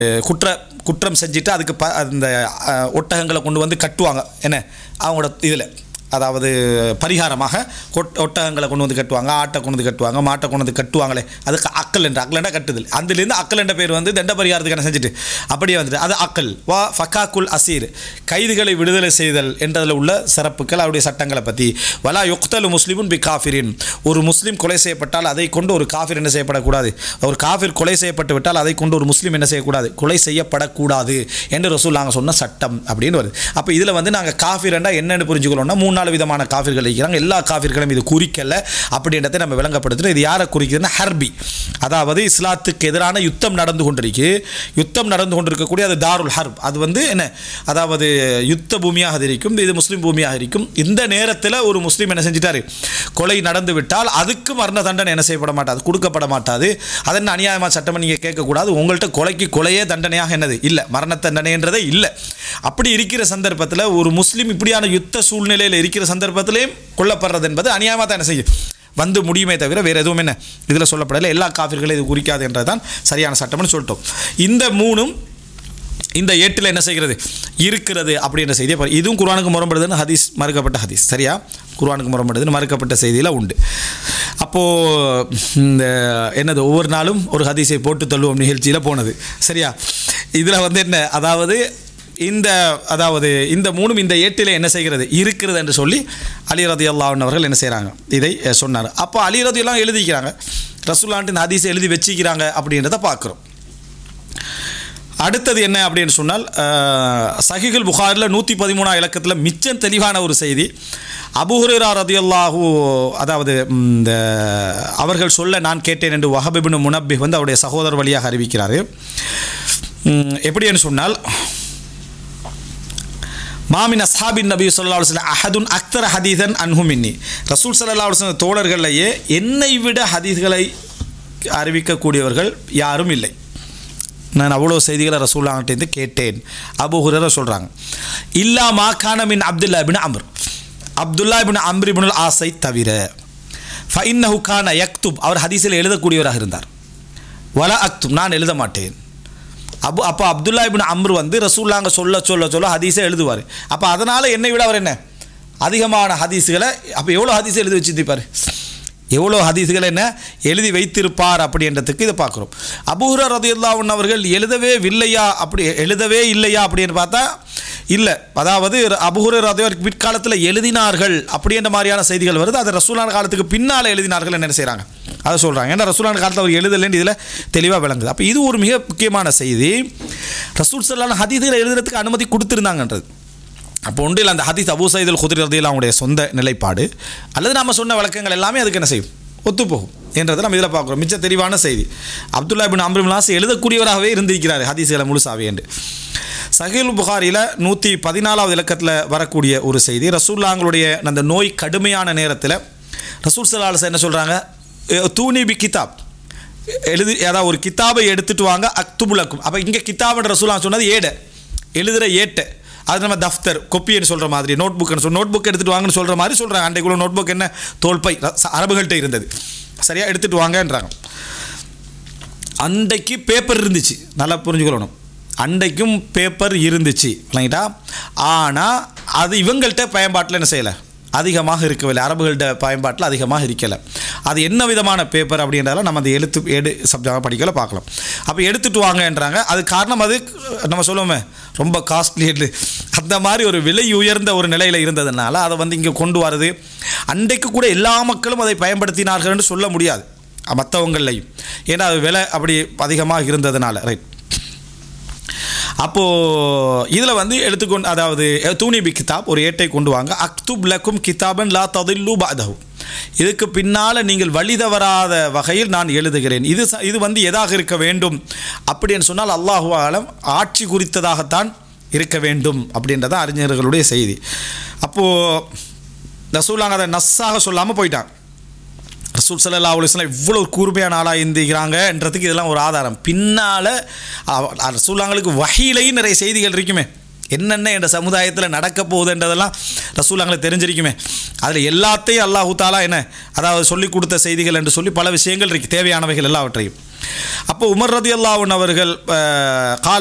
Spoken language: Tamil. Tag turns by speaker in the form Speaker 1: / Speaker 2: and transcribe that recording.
Speaker 1: அஹ், குற்ற குற்றம் செஞ்சுட்டு அதுக்கு ப அந்த அஹ், ஒட்டகங்களை கொண்டு வந்து கட்டுவாங்க என்ன அவங்களோட இதில் அதாவது பரிகாரமாக கொட் ஒட்டகங்களை கொண்டு வந்து கட்டுவாங்க ஆட்டை கொண்டு வந்து கட்டுவாங்க மாட்டை கொண்டு வந்து கட்டுவாங்களே அதுக்கு அக்கல் என்ற அக்கல் என்ற கட்டுதல் அதுலேருந்து அக்கல் என்ற பேர் வந்து தண்ட பரிகாரத்துக்கு என்ன செஞ்சுட்டு அப்படியே வந்துட்டு அது அக்கல் வா ஃபக்காக்குல் அசீர் கைதுகளை விடுதலை செய்தல் என்றதில் உள்ள சிறப்புகள் அவருடைய சட்டங்களை பற்றி வலா யுக்தலு முஸ்லிமுன் பி காஃபிரின் ஒரு முஸ்லீம் கொலை செய்யப்பட்டால் அதை கொண்டு ஒரு காஃபிர் என்ன செய்யப்படக்கூடாது ஒரு காஃபிர் கொலை செய்யப்பட்டு விட்டால் அதை கொண்டு ஒரு முஸ்லீம் என்ன செய்யக்கூடாது கொலை செய்யப்படக்கூடாது என்று ரசூல் நாங்கள் சொன்ன சட்டம் அப்படின்னு வருது அப்போ இதில் வந்து நாங்கள் காஃபிர் என்றால் என்னென்னு புரிஞ்சுக்கணும்னா மூணு நாலு விதமான காஃபிர்கள் இருக்கிறாங்க எல்லா காஃபிர்களும் இது குறிக்கல அப்படின்றத நம்ம விளங்கப்படுத்துகிறோம் இது யாரை குறிக்குதுன்னா ஹர்பி அதாவது இஸ்லாத்துக்கு எதிரான யுத்தம் நடந்து கொண்டிருக்கு யுத்தம் நடந்து கொண்டிருக்கக்கூடிய அது தாருல் ஹர்ப் அது வந்து என்ன அதாவது யுத்த பூமியாக அது இருக்கும் இது முஸ்லீம் பூமியாக இருக்கும் இந்த நேரத்தில் ஒரு முஸ்லீம் என்ன செஞ்சிட்டாரு கொலை நடந்து விட்டால் அதுக்கு மரண தண்டனை என்ன செய்யப்பட மாட்டாது கொடுக்கப்பட மாட்டாது அதன் அநியாயமாக சட்டம் நீங்கள் கேட்கக்கூடாது உங்கள்கிட்ட கொலைக்கு கொலையே தண்டனையாக என்னது இல்லை மரண தண்டனைன்றதே இல்லை அப்படி இருக்கிற சந்தர்ப்பத்தில் ஒரு முஸ்லீம் இப்படியான யுத்த சூழ்நிலையில் இருக்கிற சந்தர்ப்பத்திலேயும் கொல்லப்படுறது என்பது அநியாயமாக தான் என்ன செய்யும் வந்து முடியுமே தவிர வேறு எதுவும் என்ன இதில் சொல்லப்படலை எல்லா காஃபிர்களும் இது குறிக்காது என்றதான் சரியான சட்டம்னு சொல்லிட்டோம் இந்த மூணும் இந்த ஏட்டில் என்ன செய்கிறது இருக்கிறது அப்படின்ற செய்தியை பாரு. இதுவும் குர்ஆனுக்கு முரண்படுதுன்னு ஹதீஸ் மறுக்கப்பட்ட ஹதீஸ் சரியா குர்ஆனுக்கு முரண்படுதுன்னு மறுக்கப்பட்ட செய்தியில் உண்டு அப்போது இந்த என்னது ஒவ்வொரு நாளும் ஒரு ஹதீஸை போட்டு தள்ளுவோம் நிகழ்ச்சியில் போனது சரியா இதில் வந்து என்ன அதாவது இந்த அதாவது இந்த மூணும் இந்த ஏட்டில் என்ன செய்கிறது இருக்கிறது என்று சொல்லி அலி ரதி அவர்கள் என்ன செய்கிறாங்க இதை அஹ், சொன்னார் அப்போ அலி ரதி எல்லாம் எழுதிக்கிறாங்க ரசூல்லான்ட்டு இந்த ஹதீஸை எழுதி வச்சிக்கிறாங்க அப்படின்றத பார்க்குறோம் அடுத்தது என்ன அப்படின்னு சொன்னால் அஹ், சஹிகுல் புகாரில் நூற்றி பதிமூணாம் இலக்கத்தில் மிச்சம் தெளிவான ஒரு செய்தி அபுஹுரா ரதியல்லாஹு அதாவது ம், இந்த அவர்கள் சொல்ல நான் கேட்டேன் என்று வஹபிபின் முனப்பி வந்து அவருடைய சகோதரர் வழியாக அறிவிக்கிறார் ம், எப்படின்னு சொன்னால் மாமின் அஸ்ஹாபின் நபி சொல்லா அலுவலம் அஹதுன் அக்தர் ஹதீதன் அன்ஹு மின்னி ரசூல் சல்லா அலுவலம் தோழர்களையே என்னை விட ஹதீஸ்களை அறிவிக்கக்கூடியவர்கள் யாரும் இல்லை நான் அவ்வளோ செய்திகளை ரசூல்லாங்கிட்டேருந்து கேட்டேன் அபு ஹுரர சொல்கிறாங்க இல்லா மாகான மின் அப்துல்லா பின் அம்ர் அப்துல்லா பின் அம்ரி பின் ஆசை தவிர ஃபைன்னஹு கான யக்துப் அவர் ஹதீஸில் எழுதக்கூடியவராக இருந்தார் வல அக்துப் நான் எழுத மாட்டேன் அபு அப்போ அப்துல்லா இபின் அம்ரு வந்து ரசூல்லாங்க சொல்ல சொல்ல சொல்ல ஹதீஸை எழுதுவார் அப்போ அதனால் என்னை விட அவர் என்ன அதிகமான ஹதீஸுகளை அப்போ எவ்வளோ ஹதீஸ் எழுதி வச்சுருப்பார் எவ்வளோ ஹதீஸுகளை என்ன எழுதி வைத்திருப்பார் அப்படின்றதுக்கு இதை பார்க்குறோம் அபூஹுரா ரதியுல்லாவுன் அவர்கள் எழுதவே இல்லையா அப்படி எழுதவே இல்லையா அப்படின்னு பார்த்தா இல்லை அதாவது அபுஹுர ரதையர் பிற்காலத்தில் எழுதினார்கள் அப்படின்ற மாதிரியான செய்திகள் வருது அது ரசூலான காலத்துக்கு பின்னால் எழுதினார்கள் என்ன செய்கிறாங்க அதை சொல்கிறாங்க ஏன்னா ரசூலான காலத்தில் அவர் எழுதலைன்னு இதில் தெளிவாக விளங்குது அப்போ இது ஒரு மிக முக்கியமான செய்தி ரசூல் சல்லான ஹதீதில் எழுதுறதுக்கு அனுமதி கொடுத்துருந்தாங்கன்றது அப்போ ஒன்றில் அந்த ஹதீஸ் அபூ சைதுல் குதிர் ரதியில் அவங்களுடைய சொந்த நிலைப்பாடு அல்லது நம்ம சொன்ன விளக்கங்கள் எல்லாமே அதுக்கு என்ன செய்யும் ஒத்துப்போகும் என்றதை நம்ம இதில் பார்க்குறோம் மிச்ச தெளிவான செய்தி அப்துல்லா பின் அம்ருலாஸ் எழுதக்கூடியவராகவே இருந்திருக்கிறார் ஹதீஸ்களை முழுசாவே என்று சஹீல் புகாரியில் நூற்றி பதினாலாவது இலக்கத்தில் வரக்கூடிய ஒரு செய்தி ரசூல்லாங்களுடைய அந்த நோய் கடுமையான நேரத்தில் ரசூல் சலாஹ் என்ன சொல்கிறாங்க தூணி பி கிதாப் எழுதி அதாவது ஒரு கிதாபை எடுத்துட்டு வாங்க அக்துபுலக்கும் அப்போ இங்கே கிதாபுன்ற ரசூலா சொன்னது ஏடை எழுதுகிற ஏட்டை அது நம்ம தஃப்தர் கொப்பின்னு சொல்கிற மாதிரி நோட் புக்னு சொல் நோட் புக் எடுத்துகிட்டு வாங்கன்னு சொல்கிற மாதிரி சொல்கிறாங்க அன்றைக்குள்ள நோட் புக் என்ன தோல்பை ர- அரபுகள்கிட்ட இருந்தது சரியாக எடுத்துகிட்டு வாங்கன்றாங்க அன்றைக்கு பேப்பர் இருந்துச்சு நல்லா புரிஞ்சுக்கணும் அன்றைக்கும் பேப்பர் இருந்துச்சு இல்லைங்களா ஆனால் அது இவங்கள்ட்ட பயன்பாட்டில் என்ன செய்யலை அதிகமாக இருக்கவில்லை அரபுகள்கிட்ட பயன்பாட்டில் அதிகமாக இருக்கலை அது என்ன விதமான பேப்பர் அப்படின்றதால நம்ம அந்த எழுத்து எடு சப்ஜெக்டாக படிக்கல பார்க்கலாம் அப்போ எடுத்துட்டு வாங்கன்றாங்க அது காரணம் அது நம்ம சொல்லுவோமே ரொம்ப காஸ்ட்லி அந்த மாதிரி ஒரு விலை உயர்ந்த ஒரு நிலையில் இருந்ததுனால அதை வந்து இங்கே கொண்டு வரது அன்றைக்கு கூட எல்லா மக்களும் அதை பயன்படுத்தினார்கள்னு சொல்ல முடியாது மற்றவங்களையும் ஏன்னா அது விலை அப்படி அதிகமாக இருந்ததுனால ரைட் அப்போது இதில் வந்து எடுத்துக்கொண்டு அதாவது தூணி பி கிதாப் ஒரு ஏட்டை கொண்டு வாங்க அக்துப் லக்கும் கிதாபன் லா ததில்லு பாதஹு இதுக்கு பின்னால் நீங்கள் வழி தவறாத வகையில் நான் எழுதுகிறேன் இது ச- இது வந்து எதாக இருக்க வேண்டும் அப்படின்னு சொன்னால் அல்லாஹு ஆலம் ஆட்சி குறித்ததாகத்தான் இருக்க வேண்டும் அப்படின்றத அறிஞர்களுடைய செய்தி அப்போது ரசூலாங்க அதை நஸ்ஸாக சொல்லாமல் போயிட்டாங்க ரசூல் சல்லா அலுவலாம் இவ்வளோ கூர்மையான ஆளாக இருந்திக்கிறாங்கன்றதுக்கு இதெல்லாம் ஒரு ஆதாரம் பின்னால் ரசூலாங்களுக்கு வகையிலையும் நிறைய செய்திகள் இருக்குமே என்னென்ன என்ற சமுதாயத்தில் நடக்க போகுதுன்றதெல்லாம் ரசூலாங்களுக்கு தெரிஞ்சிருக்குமே அதில் எல்லாத்தையும் அல்லாஹு தாலா என்ன அதாவது சொல்லிக் கொடுத்த செய்திகள் என்று சொல்லி பல விஷயங்கள் இருக்குது தேவையானவைகள் எல்லாவற்றையும் அப்போ உமர் ரதி அல்லாஹன் அவர்கள் அஹ், கால